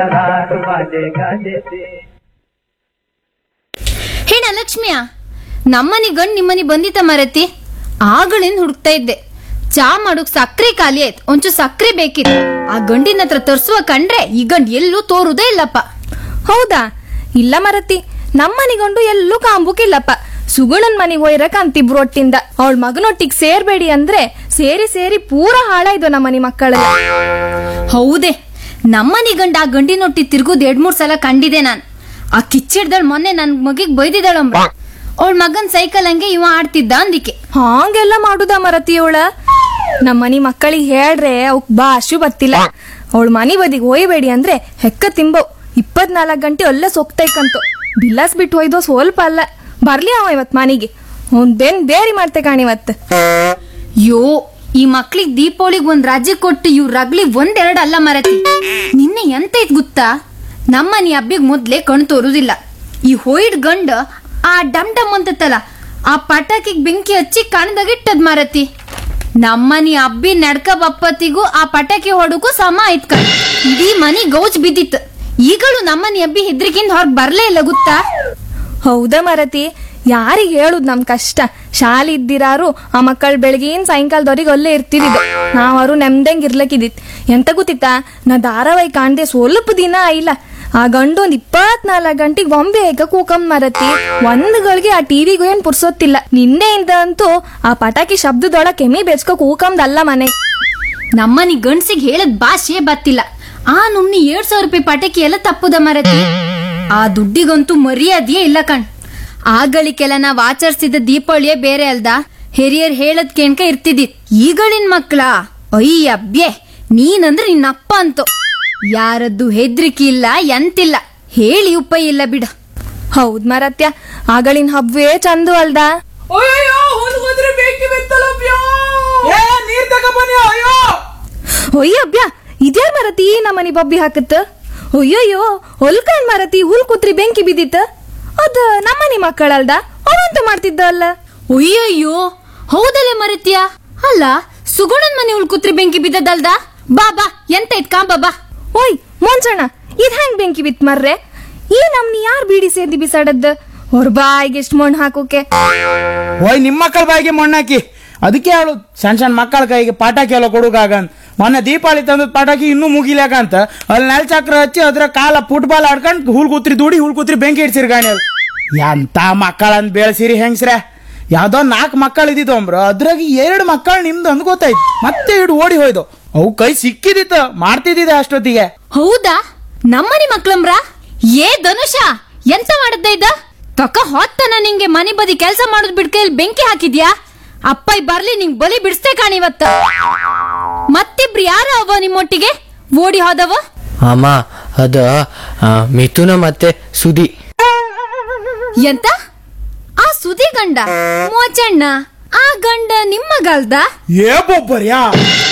ಹೇಣ ಲಕ್ಷ್ಮಿಯ ನಮ್ಮನಿ ಗಂಡ್ ನಿಮ್ಮನಿ ಬಂದಿತ್ತ ಮರತಿ ಆಗಳಿಂದ ಹುಡುಕ್ತಾ ಇದ್ದೆ ಚಾ ಮಾಡೋಕ್ ಸಕ್ರೆ ಖಾಲಿ ಆಯ್ತು ಒಂಚೂರು ಸಕ್ರೆ ಬೇಕಿತ್ತು ಆ ಗಂಡಿನ ಹತ್ರ ತರ್ಸುವ ಕಂಡ್ರೆ ಈ ಗಂಡ್ ಎಲ್ಲೂ ತೋರುದೇ ಇಲ್ಲಪ್ಪ ಹೌದಾ ಇಲ್ಲ ಮರತಿ ನಮ್ಮನಿಗೊಂಡು ಎಲ್ಲೂ ಕಾಂಬುಕಿಲ್ಲಪ್ಪ ಸುಗುಣನ್ ಮನಿಗ್ ಒಯ್ರಕ್ ಅಂತಿಬ್ರು ಒಟ್ಟಿಂದ ಅವಳ ಮಗನೊಟ್ಟಿಗ್ ಸೇರ್ಬೇಡಿ ಅಂದ್ರೆ ಸೇರಿ ಸೇರಿ ಪೂರ ಹಾಳಾಯ್ದು ನಮ್ಮನಿ ಮಕ್ಕಳೆಲ್ಲ ಹೌದೇ ನಮ್ಮನಿ ಗಂಡ ಆ ಗಂಡಿನೊಟ್ಟಿ ತಿರ್ಗುದ್ ಎರಡ್ ಮೂರ್ ಸಲ ಕಂಡಿದೆ ನಾನ್ ಆ ಕಿಚ್ಚಿಡ್ದಳ್ ಮೊನ್ನೆ ನನ್ ಮಗಿಗ್ ಬೈದಿದ್ದಾಳಂಬ ಅವಳ ಮಗನ್ ಸೈಕಲ್ ಹಂಗೆ ಇವ ಆಡ್ತಿದ್ದ ಅಂದಿಕೆ ಹಾಂಗೆಲ್ಲ ಮಾಡುದ ಮರತಿಯವಳ ನಮ್ಮನಿ ಮಕ್ಕಳಿಗೆ ಹೇಳ್ರೆ ಅವಕ್ ಭಾಷು ಬತ್ತಿಲ್ಲ ಅವಳ ಮನಿ ಬದಿಗೆ ಒಯ್ಬೇಡಿ ಅಂದ್ರೆ ಹೆಕ್ಕ ತಿಂಬವ್ ಇಪ್ಪತ್ನಾಲ್ಕು ಗಂಟೆ ಅಲ್ಲೇ ಸೊಕ್ತೈಕಂತು ಬಿಲ್ಲಾಸ್ ಬಿಟ್ಟು ಒಯ್ದೋ ಸ್ವಲ್ಪ ಅಲ್ಲ ಬರ್ಲಿ ಅವ ಇವತ್ ಮನಿಗೆ ಅವ್ನ್ ಬೆನ್ ಬೇರಿ ಮಾಡ್ತೆ ಕಾಣಿವತ್ತು ಯೋ ಈ ಮಕ್ಳಿಗ್ ದೀಪಾವಳಿಗ್ ಒಂದ್ ರಾಜ್ಯ ಕೊಟ್ಟು ಇವ್ ರಗ್ಲಿ ಒಂದೆರಡು ಅಲ್ಲ ಮರತಿ ನಿನ್ನೆ ಎಂತ ಇತ್ ಗೊತ್ತಾ ನಮ್ಮನಿ ಹಬ್ಬಿಗ್ ಮೊದ್ಲೇ ಕಣ್ ತೋರುದಿಲ್ಲ ಈ ಹೋಯ್ಡ್ ಗಂಡ ಆ ಡಮ್ ಡಮ್ ಅಂತತ್ತಲ್ಲ ಆ ಪಟಾಕಿಗ್ ಬೆಂಕಿ ಹಚ್ಚಿ ಕಣ್ದಾಗಿಟ್ಟದ್ ಮರತಿ ನಮ್ಮನಿ ಹಬ್ಬಿ ನಡ್ಕ ಬಪ್ಪತ್ತಿಗೂ ಆ ಪಟಾಕಿ ಹೊಡಕ್ಕೂ ಸಮ ಆಯ್ತ್ ಕಣ್ ಇಡೀ ಮನಿ ಗೌಜ್ ಬಿದ್ದಿತ್ತು ಈಗಳು ನಮ್ಮನಿ ಹಬ್ಬಿ ಹೆದ್ರಿಕಿಂದ ಹೊರಗ್ ಬರ್ಲೇ ಇಲ್ಲ ಗೊತ್ತಾ ಹೌದಾ ಮರತಿ ಯಾರಿಗ್ ಹೇಳುದ್ ನಮ್ ಕಷ್ಟ ಶಾಲೆ ಇದ್ದಿರಾರು ಆ ಮಕ್ಕಳು ಬೆಳಗಿನ ಸಾಯಂಕಾಲದವ್ರಿಗೆ ಅಲ್ಲೇ ಇರ್ತಿದ್ದು ನಾವರು ನೆಮ್ದಂಗ್ ಇರ್ಲಕ್ಕಿದಿತ್ ಎಂತ ಗೊತ್ತಿತ್ತಾ ನಾ ಧಾರಾವಾಹಿ ಕಾಣ್ದೆ ಸ್ವಲ್ಪ ದಿನ ಆಯಿಲ್ಲ ಆ ಗಂಡು ಒಂದ್ ಇಪ್ಪತ್ನಾಲ್ಕು ಗಂಟೆಗೆ ಬೊಂಬೆ ಹೇಗ ಕೂಕಂ ಮರತಿ ಒಂದ್ ಗಳಿಗೆ ಆ ಟಿವಿಗೂ ಏನ್ ಪುರ್ಸೊತ್ತಿಲ್ಲ ನಿನ್ನೆಯಿಂದ ಅಂತೂ ಆ ಪಟಾಕಿ ಶಬ್ದದೊಳ ಕೆಮಿ ಬೆಚ್ಕೋ ಕೂಕಂದಲ್ಲ ಮನೆ ನಮ್ಮನಿ ಗಂಡ್ಸಿಗೆ ಹೇಳದ್ ಭಾಷೆ ಬತ್ತಿಲ್ಲ ಆ ನುಮ್ನಿ ಎರಡ್ ಸಾವಿರ ರೂಪಾಯಿ ಪಟಾಕಿ ಎಲ್ಲ ತಪ್ಪುದ ಮರತಿ ಆ ದುಡ್ಡಿಗಂತೂ ಮರ್ಯಾದೆಯೇ ಇಲ್ಲ ಕಣ್ ಆಗಳಿಗೆಲ್ಲ ನಾವ್ ಆಚರಿಸಿದ ದೀಪಾವಳಿಯೇ ಬೇರೆ ಅಲ್ದ ಹಿರಿಯರ್ ಹೇಳದ್ ಕೇಣ್ಕ ಇರ್ತಿದ್ದಿತ್ ಈಗಳಿನ್ ಮಕ್ಳ ಅಯ್ಯಬ್ಯೆ ನೀನಂದ್ರೆ ನಿನ್ನಪ್ಪ ಅಂತು ಯಾರದ್ದು ಹೆದ್ರಿಕೆ ಇಲ್ಲ ಎಂತಿಲ್ಲ ಹೇಳಿ ಉಪಾಯ ಇಲ್ಲ ಬಿಡ ಹೌದ್ ಮರತ್ಯ ಆಗಳಿನ ಹಬ್ಬವೇ ಚಂದು ಅಲ್ದಾ ಅಯ್ಯೋ ಹುಲ್ಗೋದ್ರೆ ಬೆಂಕಿ ಬಿತ್ತಲಪ್ಯೋ ಏ ನೀರ್ ತಗೊಬನ್ನಿ ಅಯ್ಯೋ ಒಯ್ಯಬ್ಯಾ ಇದ್ಯಾರ್ ಮರತಿ ನಮ್ಮನಿ ಬಬ್ಬಿ ಹಾಕತ್ತ ಅಯ್ಯಯ್ಯೋ ಹೊಲ್ಕಂಡ್ ಮರತಿ ಹುಲ್ ಕುತ್ರಿ ಬೆಂಕಿ ಬಿದ್ದಿತ್ತ ಅದ ನಮ್ಮನಿ ಮಕ್ಕಳಲ್ದ ಅವಂತ ಮಾಡ್ತಿದ್ದ ಅಲ್ಲ ಅಯ್ಯಯ್ಯೋ ಹೌದಲ್ಲೇ ಮರಿತ್ಯ ಅಲ್ಲ ಸುಗುಣನ್ ಮನೆ ಉಳ್ಕುತ್ರಿ ಬೆಂಕಿ ಬಿದ್ದದಲ್ದ ಬಾ ಬಾ ಎಂತ ಇತ್ ಕಾಂಬ ಬಾ ಓಯ್ ಮೊಂಚಣ್ಣ ಇದ್ ಹೆಂಗ್ ಬೆಂಕಿ ಬಿತ್ ಮರ್ರೆ ಈ ನಮ್ನಿ ಯಾರ್ ಬೀಡಿ ಸೇದಿ ಬಿಸಾಡದ್ದ ಹೊರ ಬಾಯಿಗೆ ಎಷ್ಟ್ ಮಣ್ಣು ಹಾಕೋಕೆ ಓಯ್ ನಿಮ್ಮ ಮಕ್ಕಳ ಬಾಯಿಗೆ ಮಣ್ಣಾಕಿ ಅದಕ್ಕೆ ಹೇಳು ಸಣ್ಣ ಸಣ್ಣ ಮಕ್ಕಳ ಕೈಗೆ ಪಟಾಕಿ ಎಲ್ಲ ಕೊಡುಗಾಗ ಅಂತ ಮೊನ್ನೆ ದೀಪಾವಳಿ ತಂದದ ಪಟಾಕಿ ಇನ್ನೂ ಮುಗಿಲಾಕ ಅಂತ ಅಲ್ಲಿ ನೆಲ ಚಕ್ರ ಹಚ್ಚಿ ಅದ್ರ ಕಾಲ ಫುಟ್ಬಾಲ್ ಆಡ್ಕೊಂಡು ಹುಲ್ ಕೂತ್ರಿ ದೂಡಿ ಹುಲ್ ಕೂತ್ರಿ ಬೆಂಕಿ ಇಡ್ಸಿರಿ ಗಾಣಿ ಅಲ್ಲಿ ಎಂತ ಮಕ್ಕಳಂತ ಬೆಳೆಸಿರಿ ಹೆಂಗ್ಸ್ರೆ ಯಾವ್ದೋ ನಾಲ್ಕು ಮಕ್ಕಳು ಇದ್ದಿದ್ದು ಅಂಬ್ರ ಅದ್ರಾಗ ಎರಡು ಮಕ್ಕಳು ನಿಮ್ದು ಅಂದ್ ಗೊತ್ತಾಯ್ತು ಮತ್ತೆ ಇಡು ಓಡಿ ಹೋಯ್ದು ಅವು ಕೈ ಸಿಕ್ಕಿದಿತ್ತು ಮಾಡ್ತಿದ್ದಿದೆ ಅಷ್ಟೊತ್ತಿಗೆ ಹೌದಾ ನಮ್ಮನಿ ಮಕ್ಳಂಬ್ರ ಏ ಧನುಷ ಎಂತ ಮಾಡದ್ದ ಇದ್ದ ತಕ ಹೊತ್ತನ ನಿಂಗೆ ಮನೆ ಬದಿ ಕೆಲಸ ಮಾಡೋದ್ ಬಿಡ್ಕೈಲ್ ಬೆಂಕಿ ಹಾಕಿದ್ಯಾ ಅಪ್ಪ ಬರ್ಲಿ ನಿಂಗ್ ಬಲಿ ಬಿಡಿಸ್ತೇ ಕಾಣಿವತ್ತ ಮತ್ತಿಬ್ರು ಯಾರ ಅವ ನಿಮ್ಮೊಟ್ಟಿಗೆ ಓಡಿ ಹೋದವ ಅಮ್ಮ ಅದ ಆ, ಮಿಥುನ ಮತ್ತೆ ಸುದಿ ಎಂತ ಆ ಸುದಿ ಗಂಡ ಮೋಚಣ್ಣ ಆ ಗಂಡ ನಿಮ್ಮ ಗಲ್ದ ಏ ಬೊಬ್ಬರ್ಯಾ